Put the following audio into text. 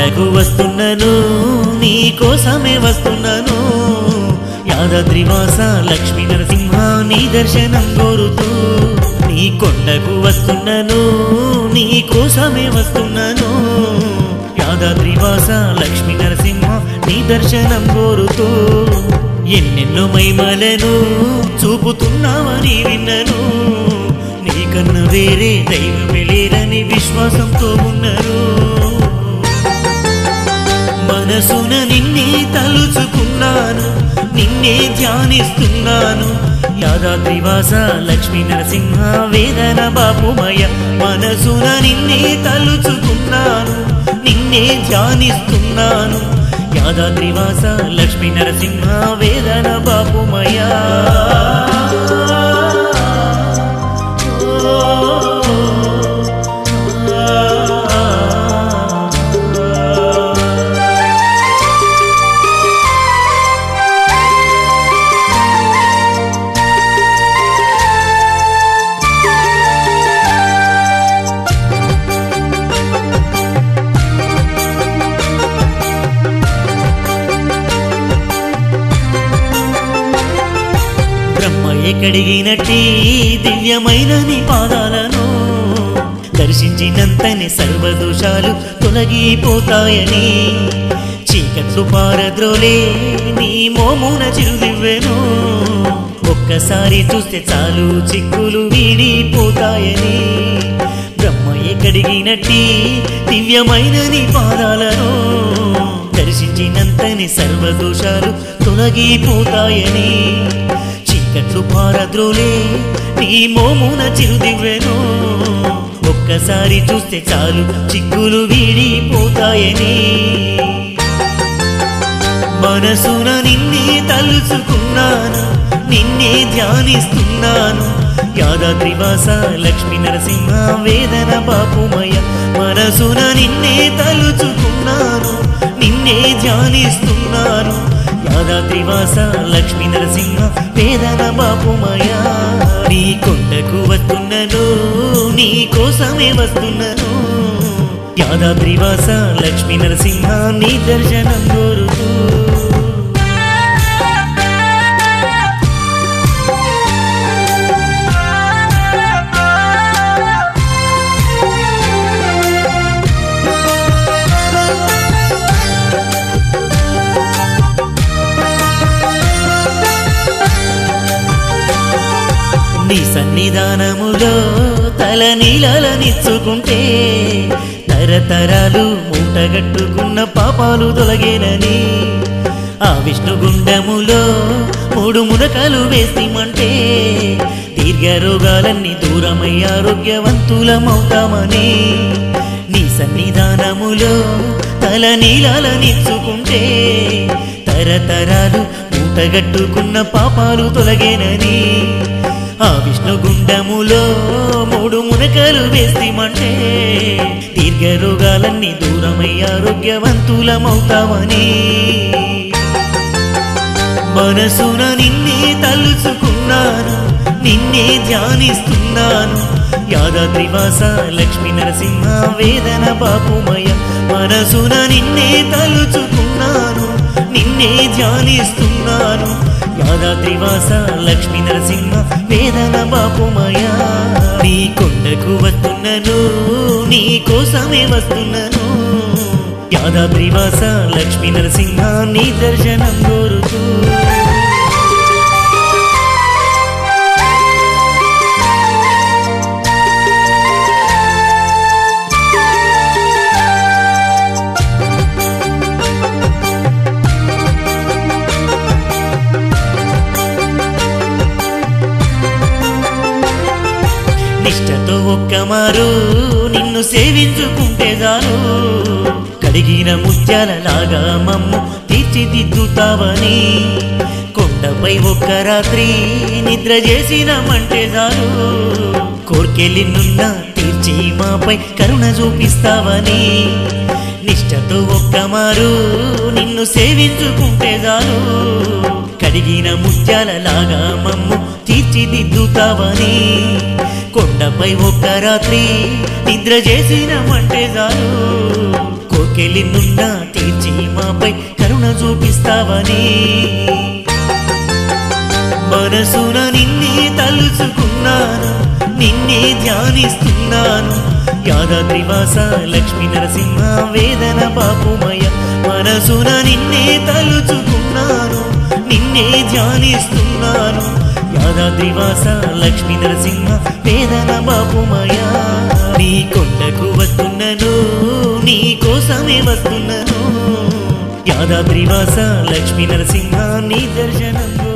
కొండకు వస్తున్నాను నీ కోసమే వస్తున్నాను యాదాద్రివాస లక్ష్మీ నరసింహ నీ దర్శనం కోరుతూ నీ కొండకు వస్తున్నాను నీ కోసమే వస్తున్నాను యాదాద్రివాస లక్ష్మీ నరసింహ నీ దర్శనం కోరుతూ ఎన్నెన్నో మైమలను చూపుతున్నావని విన్నను నీకన్నా వేరే దైవమే లేరని విశ్వాసంతో ఉన్నారు మనసున నిన్నే తలుచుకున్నాను నిన్నే ధ్యానిస్తున్నాను యాదాద్రివాస లక్ష్మీ నరసింహ వేదన బాపుమయ మనసున నిన్నే తలుచుకున్నాను నిన్నే ధ్యానిస్తున్నాను యాదాద్రివాస లక్ష్మీ నరసింహ వేదన బాపుమయ బ్రహ్మయ్య కడిగినట్టి దివ్యమైన నీ పాదాలను దర్శించినంతనే సర్వదోషాలు తొలగిపోతాయని చీకట్లు పారద్రోలే నీ మోమున చిరుదివ్వెను ఒక్కసారి చూస్తే చాలు చిక్కులు వీడిపోతాయని బ్రహ్మయ్య కడిగినట్టి దివ్యమైన నీ పాదాలను దర్శించినంతని సర్వదోషాలు తొలగిపోతాయని చీకట్లు పారద్రోలే నీ మోమున చిరుదివ్వెను ఒక్కసారి చూస్తే చాలు చిక్కులు వీడిపోతాయని మనసున నిన్నే తలుచుకున్నాను నిన్నే ధ్యానిస్తున్నాను యాదాద్రివాస లక్ష్మీ నరసింహ వేదన బాపుమయ మనసున నిన్నే తలుచుకున్నాను నిన్నే ధ్యానిస్తున్నాను యాదాద్రివాస లక్ష్మీ నరసింహ వేదన బాపుమయ నీ కొండకు వస్తున్నాను నీ కోసమే వస్తున్నాను యాదాద్రివాస లక్ష్మీ నరసింహ నీ దర్శనం కోరుతూ నీ సన్నిధానములో తల నీలనిచ్చుకుంటే తరతరాలు మూటగట్టుకున్న పాపాలు తొలగేనని ఆ విష్ణుగుండములో మూడు మునకలు వేసిమంటే దీర్ఘ రోగాలన్నీ దూరమై ఆరోగ్యవంతులమవుతామని నీ సన్నిధానములో తల నీలనిచ్చుకుంటే తరతరాలు మూటగట్టుకున్న పాపాలు తొలగేనని ఆ విష్ణుగుండములో మూడు మునకలు వేసిమంటే దీర్ఘ రోగాలన్నీ దూరమై ఆరోగ్యవంతులమవుతామని మనసున నిన్నే తలుచుకున్నాను నిన్నే ధ్యానిస్తున్నాను యాదాద్రివాస లక్ష్మీ నరసింహ వేదన బాపుమయ మనసున నిన్నే తలుచుకున్నాను నిన్నే ధ్యానిస్తున్నాను యాదాద్రివాస లక్ష్మీ నరసింహ వేదన బాపుమయ నీ కొండకు వస్తున్నాను నీ కోసమే వస్తున్నాను యాదాద్రివాస లక్ష్మీ నరసింహ నీ దర్శనం కోరుతూ నిష్టతో ఒక్కమారు నిన్ను సేవించుకుంటే చాలు కడిగిన ముత్యాలలాగా మమ్ము తీర్చిదిద్దుతావని కొండపై ఒక్క రాత్రి నిద్ర చేసినామంటే చాలు కోర్కెళ్ళినున్న తీర్చి మాపై కరుణ చూపిస్తావని నిష్టతో ఒక్కమారు నిన్ను సేవించుకుంటే చాలు కడిగిన ముత్యాలలాగా మమ్ము తీర్చిదిద్దుతావని కొండపై ఒక్క రాత్రి నిద్ర చేసినామంటే చాలు కోర్కె కోర్కెలి నున్నా తీర్చి మాపై కరుణ చూపిస్తావని మనసున నిన్నే తలుచుకున్నాను నిన్నే ధ్యానిస్తున్నాను యాదాద్రివాస లక్ష్మీ నరసింహ వేదన పాపుమయ మనసున నిన్నే తలుచుకున్నాను నిన్నే ధ్యానిస్తున్నాను యాదాద్రివాస లక్ష్మీ నరసింహ వేదన బాపుమయ నీ కొండకు వస్తున్నను నీ కోసమే వస్తున్నను యాదాద్రివాస లక్ష్మీ నరసింహ నీ దర్శనం